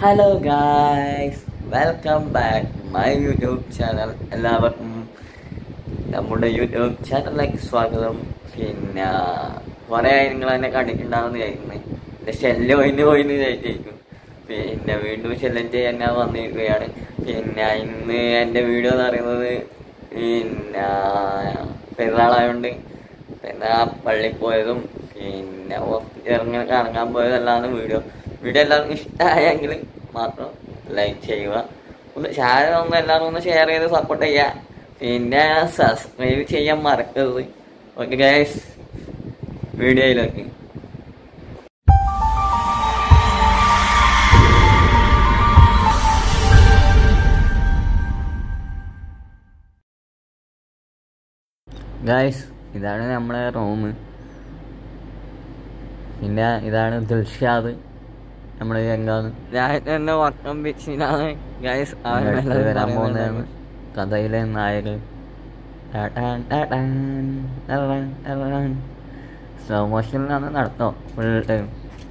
Hello guys welcome back my YouTube channel എല്ലാവർക്കും നമ്മുടെ YouTube ചാനലിലേക്ക് സ്വാഗതം പിന്നെ കുറേ ആയി നിങ്ങൾ എന്നെ കണ്ടിട്ടുണ്ടാവുന്ന വിചാരിക്കുന്നത് എൻ്റെ ശല്യം ഒഴിഞ്ഞു പോയിന്ന് വിചാരിച്ചിരിക്കും പിന്നെ വീണ്ടും ശല്യം ചെയ്യാൻ ഞാൻ വന്നിരിക്കുകയാണ് പിന്നെ ഇന്ന് എൻ്റെ വീഡിയോ എന്ന് പറയുന്നത് പിന്നെ പെരുന്നാളായതുകൊണ്ട് പിന്നെ ആ പള്ളിയിൽ പോയതും പിന്നെ ഇറങ്ങി കറങ്ങാൻ പോയതെല്ലാം വീഡിയോ വീഡിയോ എല്ലാവർക്കും ഇഷ്ടമായെങ്കിൽ മാത്രം ലൈക്ക് ചെയ്യുക ഒന്ന് ഷെയർ ഒന്ന് എല്ലാവരും ഒന്ന് ഷെയർ ചെയ്ത് സപ്പോർട്ട് ചെയ്യുക പിന്നെ സബ്സ്ക്രൈബ് ചെയ്യാൻ മറക്കരുത് ഓക്കെ ഗൈസ് വീഡിയോയിലേക്ക് ഗായ്സ് ഇതാണ് നമ്മളെ റൂം പിന്നെ ഇതാണ് ദിൽഷാദ് നമ്മുടെ രംഗാന്ന് രാജ്യത്തെ വക്കം ബീച്ചിലാണ് ഗായ്സ് വരാൻ പോകുന്നതാണ് കഥയിലെ നായകൻ സ്ലോ മോഷനിലാണ് നടത്തോ ഫുൾ ടൈം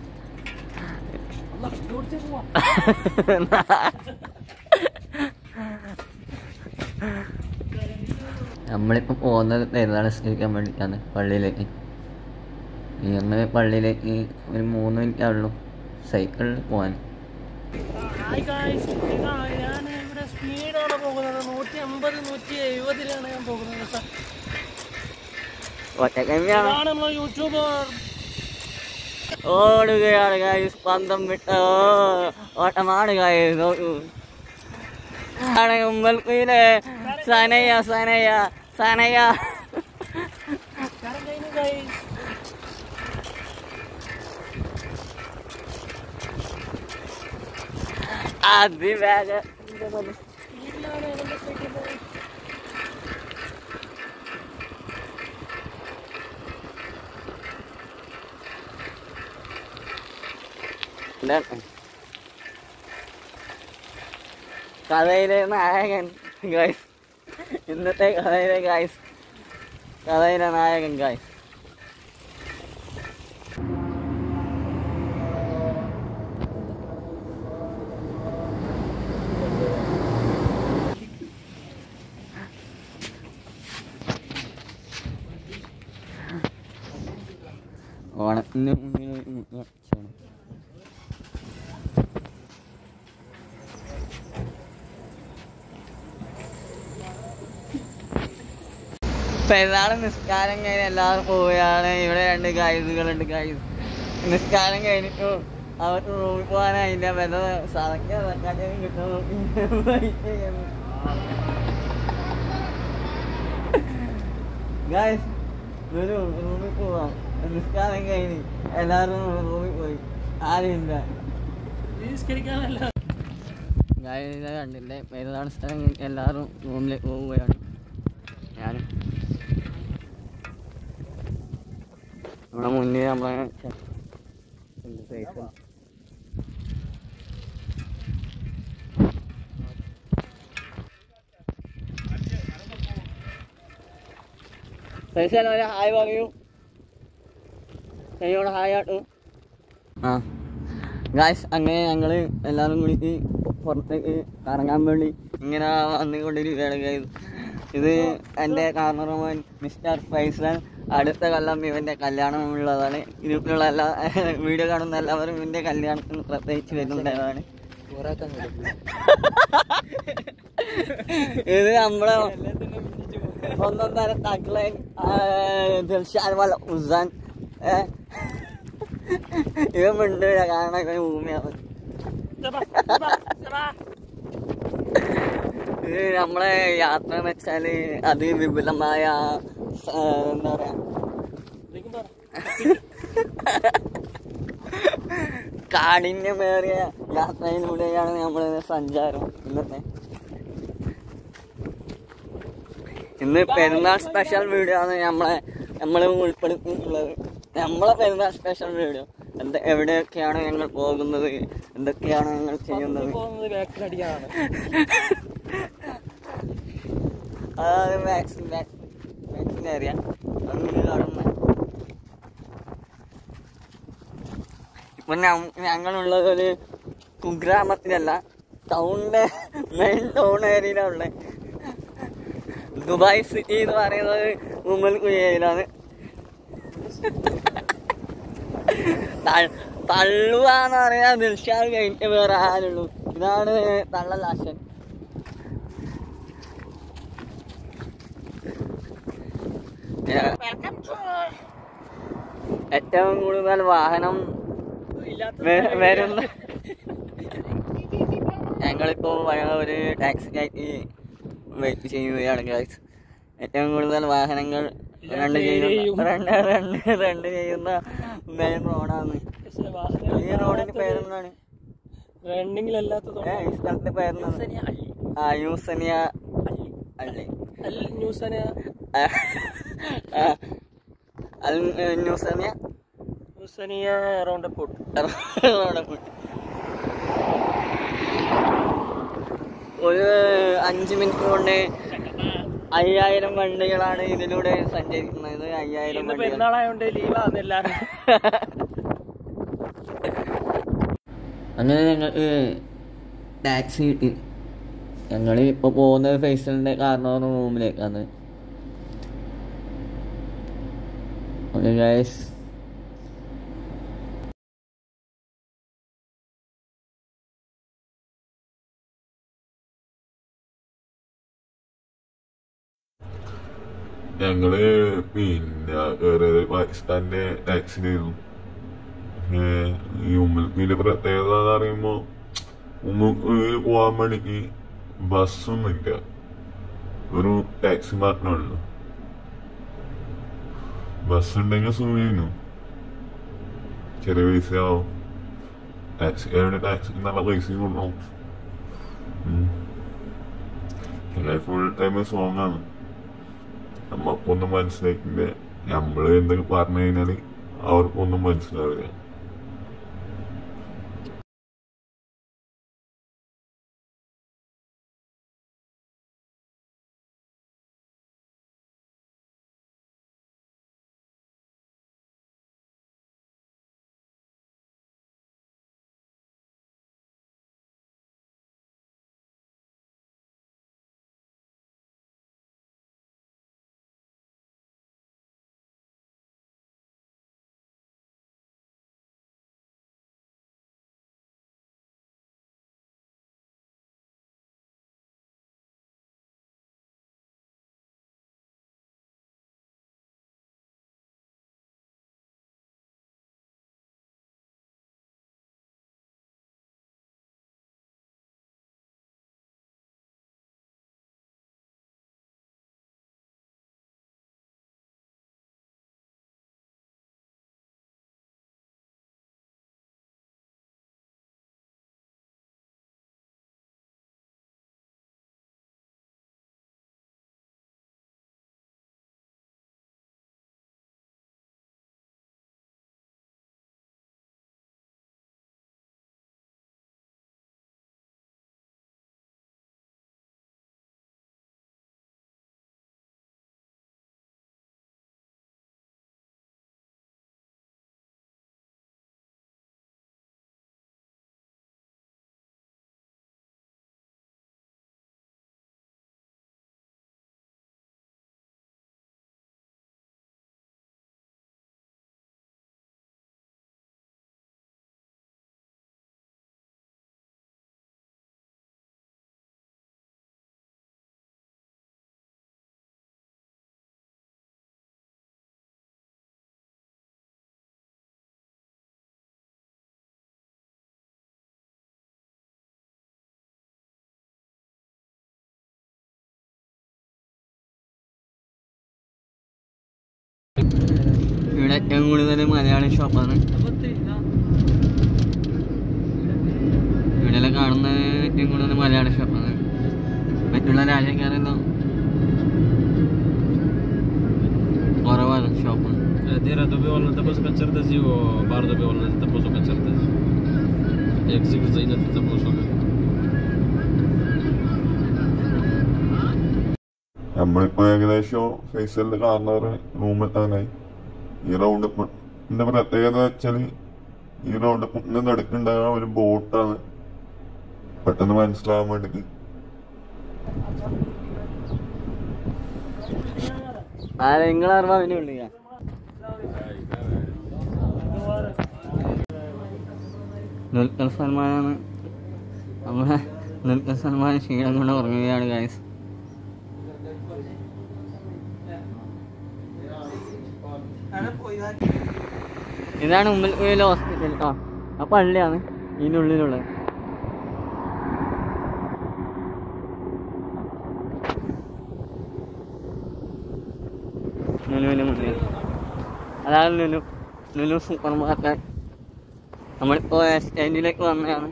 നമ്മളിപ്പോൾ പോകുന്നത് പെരുന്നാൾ നിസ്കരിക്കാൻ വേണ്ടിയിട്ടാണ് പള്ളിയിലേക്ക് ഞങ്ങൾ പള്ളിയിലേക്ക് ഒരു മൂന്ന് മിനിറ്റേ ഉള്ളൂ സൈക്കിളിൽ പോകാൻ ഹായ് ഗായ്സ് ഇതാ ഞാൻ ഇവിടെ സ്പീഡാണ് പോകുന്നത് നൂറ്റി അമ്പത് നൂറ്റി എഴുപതിലാണ് ഞാൻ പോകുന്നത് സർ ഒറ്റക്കമ്മിയാണ് ഇതാണ് നമ്മൾ യൂട്യൂബർ ഓടുകയാണ് ഗായ്സ് പന്തം വിട്ട് ഓട്ടമാണ് ഗായ്സ് നോക്കൂ ആണ് ഉമ്മൽക്കുയിലെ സനയ സനയ സനയ കാരണം കഴിഞ്ഞു ഗായ്സ് അതിവേഗ സ്പീഡിലാണ് എൻ്റെ സൈക്കിൾ പോകുന്നത് കഥയിലെ നായകൻ ഗായ്സ് ഇന്നത്തെ കഥയിലെ ഗായ്സ് കഥയിലെ നായകൻ ഗായ്സ് ഓണത്തിന് മുന്നിൽ കുറച്ചാണ് പെരുന്നാൾ നിസ്കാരം കഴിഞ്ഞ് എല്ലാവരും പോവുകയാണ് ഇവിടെ രണ്ട് ഗൈസുകളുണ്ട് ഗൈസ് നിസ്കാരം കഴിഞ്ഞിട്ടു അവർക്ക് റൂമിൽ പോകാൻ അതിൻ്റെ വില സറക്കാൻ കിട്ടുന്നു ഗൈസ് ഒരു റൂമിൽ പോവാം നിസ്കാരം കഴിഞ്ഞ് എല്ലാവരും റൂമിൽ പോയി ആരുമില്ല നിസ്കരിക്കാനല്ല ഗായക കണ്ടില്ലേ പെരുന്നാൾ സ്ഥലം കഴിഞ്ഞ് എല്ലാവരും റൂമിലേക്ക് പോവുകയാണ് ഞാൻ നമ്മുടെ മുന്നിൽ നമ്മളെ ചെ- എന്ത് സൈസ് സൈസ് ഒരു ഹായ് പറയൂ ശരിയോട് ഹായ് ആട്ടു ആ ഗായ്സ് അങ്ങനെ ഞങ്ങൾ എല്ലാവരും കൂടി പുറത്തേക്ക് കറങ്ങാൻ വേണ്ടി ഇങ്ങനെ വന്നുകൊണ്ടിരിക്കുകയാണ് ഗൈസ് ഇത് എൻ്റെ കാർണറോമൻ മിസ്റ്റർ ഫൈസൽ അടുത്ത കൊല്ലം ഇവൻ്റെ കല്യാണം ഉള്ളതാണ് ഗ്രൂപ്പിലുള്ള എല്ലാ വീഡിയോ കാണുന്ന എല്ലാവരും ഇവൻ്റെ കല്യാണത്തിന് പ്രത്യേകിച്ച് വരുന്നതാണ് ഇത് നമ്മളെ ഒന്നാം തരം തക്ലൈൻ ദിൽഷാൻ വല്ല ഉസാൻ ഏഹ് ഇവൻ മിണ്ടില്ല കാരണം ഇവൻ ഭൂമിയാണ് ഇത് നമ്മളെ യാത്ര എന്ന് വെച്ചാല് അതിവിപുലമായ ആ, എന്താ പറയാ കാഠിന്യമേറിയ യാത്രയിലൂടെയാണ് നമ്മളെ സഞ്ചാരം ഇന്നത്തെ ഇന്ന് പെരുന്നാൾ സ്പെഷ്യൽ വീഡിയോ ആണ് നമ്മളെ നമ്മൾ ഉൾപ്പെടുത്തിയിട്ടുള്ളത് നമ്മളെ പെരുന്നാൾ സ്പെഷ്യൽ വീഡിയോ എന്ത് എവിടെയൊക്കെയാണ് ഞങ്ങൾ പോകുന്നത് എന്തൊക്കെയാണ് ഞങ്ങൾ ചെയ്യുന്നത് പോകുന്നത് ബാക്കിൽ അടിക്കാനാണ് അതാണ് വാക്സിൻ വാക്സിൻ ഏരിയ അങ്ങനെ നടന്ന് ഇപ്പൊ ഞങ്ങളുള്ളത് ഒരു കുഗ്രാമത്തിലല്ല ടൗണിന്റെ മെയിൻ ടൗൺ ഏരിയയിലാണ് ദുബായ് സിറ്റി എന്ന് പറയുന്നത് ഉമ്മൽ കുയ്യയിലാണ് തള്ളുവാന്ന് പറയാ ദിൽഷാദ് കഴിഞ്ഞിട്ട് വേറെ ആരുള്ളൂ ഇതാണ് തള്ളലാശൻ ഏറ്റവും കൂടുതൽ വാഹനം വെ- വരുന്ന ഞങ്ങളിപ്പോ വ- ഒരു ടാക്സിക്കായിട്ട് വെയിറ്റ് ചെയ്യുകയാണ് ഗൈസ് ഏറ്റവും കൂടുതൽ വാഹനങ്ങൾ രണ്ട് ചെയ്യുന്ന രണ്ട് രണ്ട് രണ്ട് ചെയ്യുന്ന മെയിൻ റോഡാണ് ഈ റോഡിന്റെ പേരെന്താണ് റണ്ണിങ്ങിലല്ലാത്തത് ഏ, ഈ സ്ഥലത്തിന്റെ പേരെന്താണ് ആ യൂസനിയ അള്ളി ന്യൂസന ആ, ആ, അൽ ന്യൂസനിയ ന്യൂസനിയ റൗണ്ട് അപ്പോട്ട് റോഡൊക്കെ ഒരു അഞ്ച് മിനിറ്റ് കൊണ്ട് അയ്യായിരം വണ്ടികളാണ് ഇതിലൂടെ സഞ്ചരിക്കുന്നത് അയ്യായിരം ഇന്ന് വണ്ടികൾ പെരുന്നാളായോണ്ട് ലീവാന്ന് എല്ലാരും അങ്ങനെ ഞങ്ങൾക്ക് ടാക്സി കിട്ടി ഞങ്ങൾ ഇപ്പോൾ പോകുന്നത് ഫൈസലിൻ്റെ കാരണവർ റൂമിലേക്കാണ് ഓക്കെ ഗൈസ് ഞങ്ങള് പിന്നെ കയറിയത് പാകിസ്ഥാന്റെ ടാക്സിയിലായിരുന്നു ഏഹ് ഈ ഉമ്മൽക്കിന്റെ പ്രത്യേകത എന്ന് പറയുമ്പോ ഉമ്മൽക്കിൽ പോവാൻ വേണ്ടിക്ക് ബസ്സൊന്നും ഇല്ല ഒരു ടാക്സി മാത്രമേ ബസ് ഉണ്ടെങ്കിൽ സുഖമായിരുന്നു ചെറിയ പൈസ ആവും ടാക്സി ടാക്സിക്ക് നല്ല പൈസയും കൊടുക്കണം ഫുൾ ടൈം സോങ് ആണ് നമ്മക്കൊന്നും മനസ്സിലാക്കില്ല നമ്മള് എന്തൊക്കെ പറഞ്ഞു കഴിഞ്ഞാല് അവർക്കൊന്നും മനസ്സിലാവില്ല ഇവിടെ ഏറ്റവും കൂടുതൽ മലയാളി ഷോപ്പാണ് ഇവിടെ കാണുന്ന ഏറ്റവും കൂടുതൽ മലയാളി ഷോപ്പാണ് മറ്റുള്ള രാജ്യക്കാരെല്ലാം കുറവാണ് shop Dira dobivali da bus концертази, бар dobivali da bus концертаzi. Jak si za inat da bus നമ്മളിപ്പോ ഏകദേശം ഫേസലിന്റെ കാർണർ റൂമെത്താനായി ഈ റൗണ്ട് എന്റെ പ്രത്യേകത വെച്ചാല് ഈ റൗണ്ട് നടക്കുന്നുണ്ടാകുക ഒരു ബോട്ടാണ് പെട്ടെന്ന് മനസ്സിലാവാൻ വേണ്ടിട്ട് ആരെ നിങ്ങളറിവാ പിന്നെ വിളിക്കാം ദുൽഖർ സൽമാനാണ് നമ്മളെ ദുൽഖർ സൽമാൻ ക്ഷീണം കൊണ്ട് ഉറങ്ങുകയാണ് ഗൈസ് ഇതാണ് ഉമ്മൽക്കുയിലെ ഹോസ്പിറ്റൽ ആ ആ പള്ളിയാണ് ഇതിൻ്റെ ഉള്ളിലുള്ളത് ലുലുവിന് മുന്നിൽ അതാണ് ലുലു ലുലു സൂപ്പർ മാർക്കറ്റ് നമ്മളിപ്പോൾ സ്റ്റാൻഡിലേക്ക് വന്നതാണ്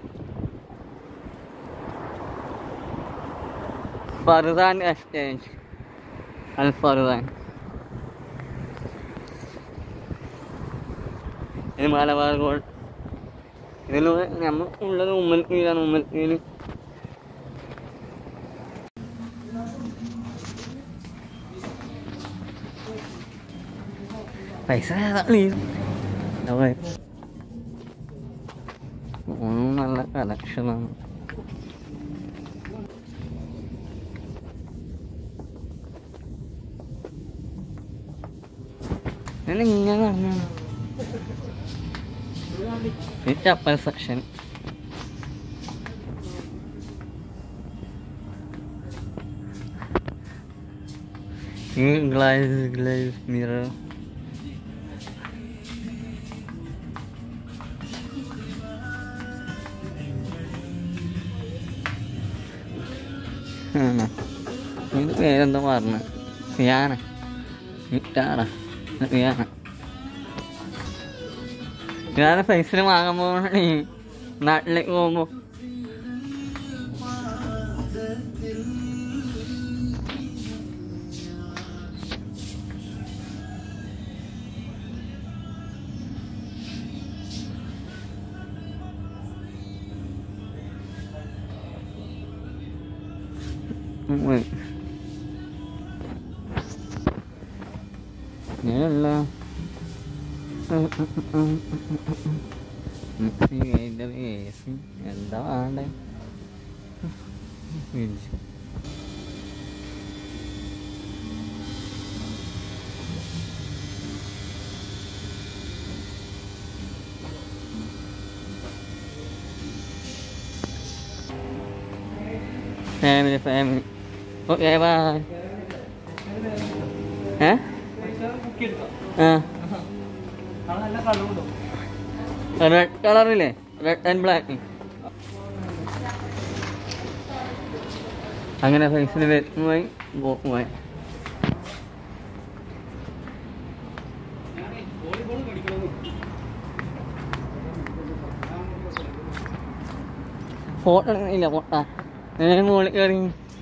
ഫർദാൻ എക്സ്ചേഞ്ച് അൽ ഫർദാൻ ഇത് മലബാർ ഗോൾഡ് ഇതിൽ നമ്മൾ ഉള്ളത് ഉമ്മൽക്കുയിലാണ് ഉമ്മൽക്കുയിൽ പൈസ ഏതാണ് ഈ അതെ ഒന്നും നല്ല കളക്ഷനാണ് ഇങ്ങനെ പറഞ്ഞു ഈ ചപ്പൽ സെക്ഷൻ ഈ ഗ്ലാസ് ഗ്ലാസ് മിറർ ആണോ ഇത് പേരെന്താ പറഞ്ഞ റിയാന ഇട്ടാടാ റിയാന റിയാന പൈസ വാങ്ങാൻ പോകണേ നാട്ടിലേക്ക് പോകുമ്പോ Wait. ഞാനല്ല മിക്സി ഗ്രൈൻഡർ എ സി എന്താ വേണ്ടേ fridge family family okay bye ഏ ആ റെഡ് കളറില്ലേ റെഡ് ആൻഡ് ബ്ലാക്ക് അങ്ങനെ ഫേസിൽ വരുന്നതായി പോയി ഫോട്ടോ എടുക്കണില്ല ഫോട്ടോ നേരെ മുകളിൽ കയറി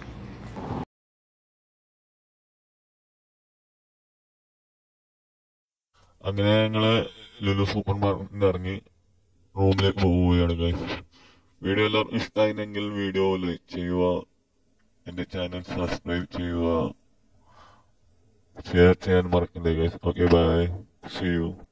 അങ്ങനെ ഞങ്ങള് ലുലു സൂപ്പർ മാർക്കറ്റിൽ ഇറങ്ങി റൂമിലേക്ക് പോവുകയാണ് ഗൈസ് വീഡിയോ എല്ലാവർക്കും ഇഷ്ടമായിരുന്നെങ്കിൽ വീഡിയോ ലൈക്ക് ചെയ്യുക എന്റെ ചാനൽ സബ്സ്ക്രൈബ് ചെയ്യുക ഷെയർ ചെയ്യാൻ മറക്കണ്ടേ guys okay bye see U